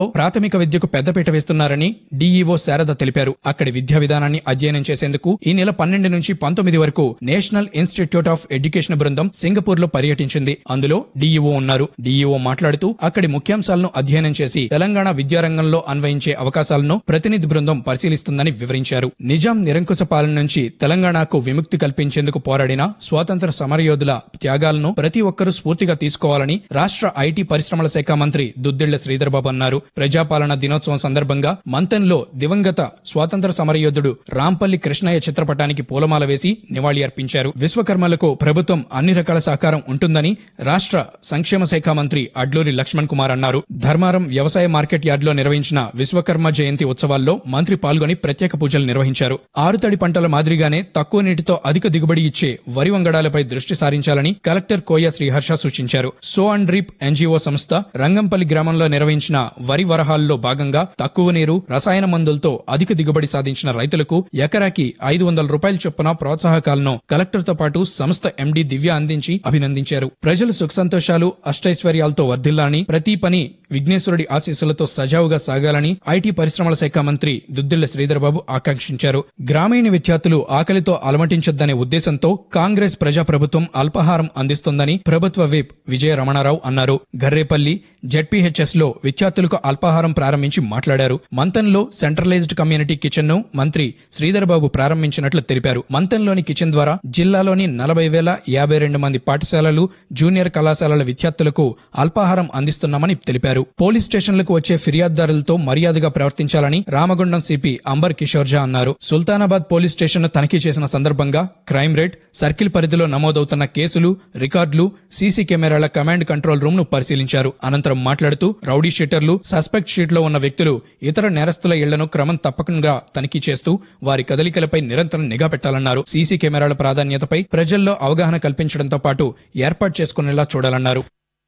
ప్రాథమిక విద్యకు పెద్దపీట వేస్తున్నారని డీఈఓ శారద తెలిపారు అక్కడి విద్యా విధానాన్ని అధ్యయనం చేసేందుకు ఈ నెల పన్నెండు నుంచి పంతొమ్మిది వరకు నేషనల్ ఇన్స్టిట్యూట్ ఆఫ్ ఎడ్యుకేషన్ బృందం సింగపూర్ లో పర్యటించింది అందులో డీఈఓ ఉన్నారు డీఈఓ మాట్లాడుతూ అక్కడి ముఖ్యాంశాలను అధ్యయనం చేసి తెలంగాణ విద్యారంగంలో అన్వయించే అవకాశాలను ప్రతినిధి బృందం పరిశీలిస్తుందని వివరించారు నిజాం నిరంకుశ పాలన నుంచి తెలంగాణకు విముక్తి కల్పించేందుకు పోరాడిన స్వాతంత్ర సమరయోధుల త్యాగాలను ప్రతి ఒక్కరూ స్ఫూర్తిగా తీసుకోవాలని రాష్ట్ర ఐటీ పరిశ్రమల శాఖ మంత్రి దుద్దిళ్ల శ్రీధర్బాబు అన్నారు ప్రజాపాలన దినోత్సవం సందర్భంగా మంతన్లో దివంగత స్వాతంత్ర సమరయోధుడు రాంపల్లి కృష్ణయ్య చిత్రపటానికి పూలమాల వేసి నివాళి అర్పించారు విశ్వకర్మలకు ప్రభుత్వం అన్ని రకాల సహకారం ఉంటుందని రాష్ట్ర సంక్షేమ శాఖ మంత్రి అడ్లూరి లక్ష్మణ్ కుమార్ అన్నారు ధర్మారం వ్యవసాయ మార్కెట్ యార్డులో నిర్వహించిన విశ్వకర్మ జయంతి ఉత్సవాల్లో మంత్రి పాల్గొని ప్రత్యేక పూజలు నిర్వహించారు ఆరుతడి పంటల మాదిరిగానే తక్కువ నీటితో అధిక దిగుబడి ఇచ్చే వరి వంగడాలపై దృష్టి సారించాలని కలెక్టర్ కోయ శ్రీహర్ష సూచించారు సో అండ్ డ్రిప్ ఎన్జీఓ సంస్థ రంగంపల్లి గ్రామంలో నిర్వహించిన వరి వరహాల్లో భాగంగా తక్కువ నీరు రసాయన మందులతో అధిక దిగుబడి సాధించిన రైతులకు ఎకరాకి ఐదు వందల రూపాయల చొప్పున ప్రోత్సాహకాలను కలెక్టర్ తో పాటు సంస్థ ఎండీ దివ్య అందించి అభినందించారు ప్రజలు సుఖ సంతోషాలు అష్టైశ్వర్యాలతో వర్ధిల్లాలని ప్రతి పని విఘ్నేశ్వరుడి ఆశీస్సులతో సజావుగా సాగాలని ఐటీ పరిశ్రమల శాఖ మంత్రి దుద్దిళ్ల శ్రీధర్బాబు ఆకాంక్షించారు గ్రామీణ విద్యార్థులు ఆకలితో అలమటించొద్దనే ఉద్దేశంతో కాంగ్రెస్ ప్రజాప్రభుత్వం అల్పాహారం అందిస్తోందని ప్రభుత్వ విప్ విజయ రమణారావు అన్నారు గర్రేపల్లి జెడ్పీహెచ్ఎస్ లో విద్యార్థులకు అల్పాహారం ప్రారంభించి మాట్లాడారు మంతన్లో సెంట్రలైజ్డ్ కమ్యూనిటీ కిచెన్ ను మంత్రి శ్రీధర్బాబు ప్రారంభించినట్లు తెలిపారు మంతన్లోని కిచెన్ ద్వారా జిల్లాలోని నలభై వేల యాభై రెండు మంది పాఠశాలలు జూనియర్ కళాశాలల విద్యార్థులకు అల్పాహారం అందిస్తున్నామని తెలిపారు పోలీస్ స్టేషన్లకు వచ్చే ఫిర్యాదుదారులతో మర్యాదగా ప్రవర్తించాలని రామగుండం సిపి అంబర్ కిషోర్ జా అన్నారు సుల్తానాబాద్ పోలీస్ స్టేషన్ తనిఖీ చేసిన సందర్భంగా క్రైమ్ రేట్ సర్కిల్ పరిధిలో నమోదవుతున్న కేసులు రికార్డులు సీసీ కెమెరాల కమాండ్ కంట్రోల్ రూమ్ ను పరిశీలించారు అనంతరం మాట్లాడుతూ రౌడీ షీటర్లు సస్పెక్ట్ షీట్ లో ఉన్న వ్యక్తులు ఇతర నేరస్తుల ఇళ్లను క్రమం తప్పకుండా తనిఖీ చేస్తూ వారి కదలికలపై నిరంతరం నిఘా పెట్టాలన్నారు సీసీ కెమెరాల ప్రాధాన్యతపై ప్రజల్లో అవగాహన కల్పించడంతో పాటు ఏర్పాటు చేసుకునేలా చూడాలన్నారు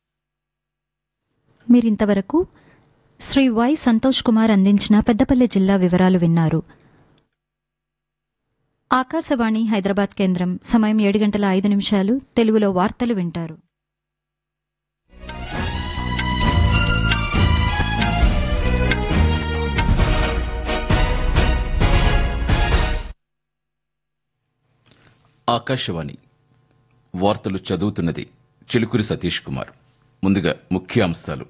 మీరింతవరకు శ్రీ వై సంతోష్ కుమార్ అందించిన పెద్దపల్లి జిల్లా వివరాలు విన్నారు ఆకాశవాణి హైదరాబాద్ కేంద్రం సమయం ఏడు గంటల ఐదు నిమిషాలు తెలుగులో వార్తలు వింటారు ఆకాశవాణి వార్తలు చదువుతున్నది చిలుకూరి సతీష్ కుమార్ ముందుగా ముఖ్య అంశాలు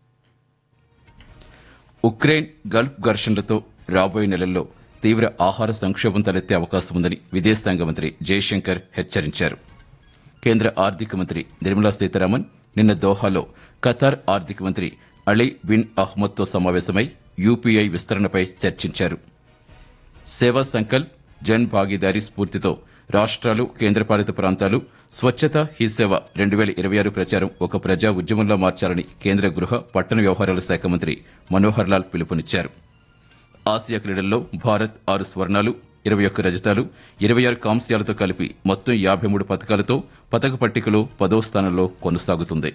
ఉక్రెయిన్ గల్ఫ్ ఘర్షణలతో రాబోయే నెలల్లో తీవ్ర ఆహార సంక్షోభం తలెత్తే అవకాశం ఉందని విదేశాంగ మంత్రి జయశంకర్ హెచ్చరించారు కేంద్ర ఆర్థిక మంత్రి నిర్మలా సీతారామన్ నిన్న దోహాలో ఖతార్ ఆర్థిక మంత్రి అలీ బిన్ అహ్మద్తో సమావేశమై యూపీఐ విస్తరణపై చర్చించారు సేవా సంకల్ప్ జన్ భాగీదారీ స్ఫూర్తితో రాష్ట్రాలు కేంద్రపాలిత ప్రాంతాలు స్వచ్ఛత హీ సేవ రెండు వేల ఇరవై ఆరు ప్రచారం ఒక ప్రజా ఉద్యమంలో మార్చాలని కేంద్ర గృహ పట్టణ వ్యవహారాల శాఖ మంత్రి మనోహర్ లాల్ పిలుపునిచ్చారు ఆసియా క్రీడల్లో భారత్ ఆరు స్వర్ణాలు ఇరవై ఒక్క రజతాలు ఇరవై ఆరు కాంస్యాలతో కలిపి మొత్తం యాభై మూడు పథకాలతో పథక పట్టికలో పదో స్థానంలో కొనసాగుతుంది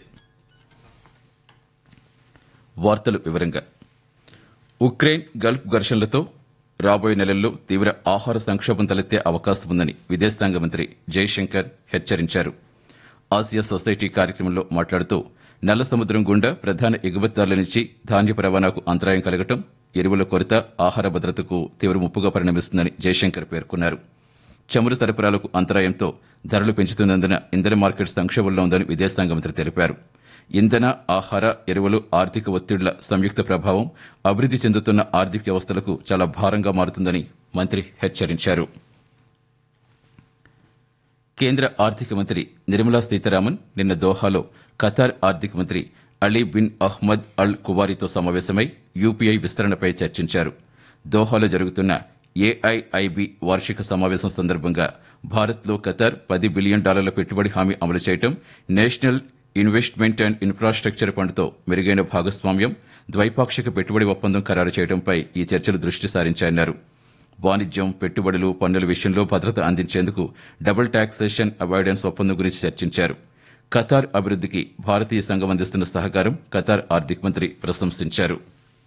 వార్తలు వివరంగా ఉక్రెయిన్ గల్ఫ్ ఘర్షణలతో రాబోయే నెలల్లో తీవ్ర ఆహార సంక్షోభం తలెత్తే అవకాశం ఉందని విదేశాంగ మంత్రి జైశంకర్ హెచ్చరించారు ఆసియా సొసైటీ కార్యక్రమంలో మాట్లాడుతూ నల్ల సముద్రం గుండా ప్రధాన ఎగుమతిదారుల నుంచి ధాన్యపు రవాణాకు అంతరాయం కలగటం ఎరువుల కొరత ఆహార భద్రతకు తీవ్ర ముప్పుగా పరిణమిస్తుందని జైశంకర్ పేర్కొన్నారు చమురు సరఫరాలకు అంతరాయంతో ధరలు పెంచుతున్నందున ఇంధన మార్కెట్ సంక్షోభంలో ఉందని విదేశాంగ మంత్రి తెలిపారు ఇంధన ఆహార ఎరువులు ఆర్థిక ఒత్తిళ్ల సంయుక్త ప్రభావం అభివృద్ది చెందుతున్న ఆర్థిక వ్యవస్థలకు చాలా భారంగా మారుతుందని మంత్రి హెచ్చరించారు కేంద్ర ఆర్థిక మంత్రి నిర్మలా సీతారామన్ నిన్న దోహాలో ఖతార్ ఆర్థిక మంత్రి అలీ బిన్ అహ్మద్ అల్ కువారితో సమావేశమై యూపీఐ విస్తరణపై చర్చించారు దోహాలో జరుగుతున్న ఏఐఐబి వార్షిక సమావేశం సందర్భంగా భారత్లో ఖతార్ పది బిలియన్ డాలర్ల పెట్టుబడి హామీ అమలు చేయడం నేషనల్ ఇన్వెస్ట్మెంట్ అండ్ ఇన్ఫ్రాస్ట్రక్చర్ ఫండ్తో మెరుగైన భాగస్వామ్యం ద్వైపాక్షిక పెట్టుబడి ఒప్పందం ఖరారు చేయడంపై ఈ చర్చలు దృష్టి సారించాయన్నారు వాణిజ్యం పెట్టుబడులు పన్నుల విషయంలో భద్రత అందించేందుకు డబుల్ టాక్సేషన్ అవాయిడెన్స్ ఒప్పందం గురించి చర్చించారు ఖతార్ అభివృద్ధికి భారతీయ సంఘం అందిస్తున్న సహకారం ఖతార్ ఆర్థిక మంత్రి ప్రశంసించారు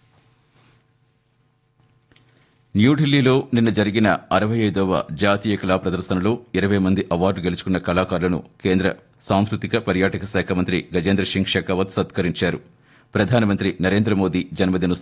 న్యూఢిల్లీలో నిన్న జరిగిన అరవై ఐదవ జాతీయ కళా ప్రదర్శనలో ఇరవై మంది అవార్డు గెలుచుకున్న కళాకారులను కేంద్ర సాంస్కృతిక పర్యాటక శాఖ మంత్రి గజేంద్ర సింగ్ షెకావత్ సత్కరించారు ప్రధానమంత్రి నరేంద్ర మోదీ జన్మదిన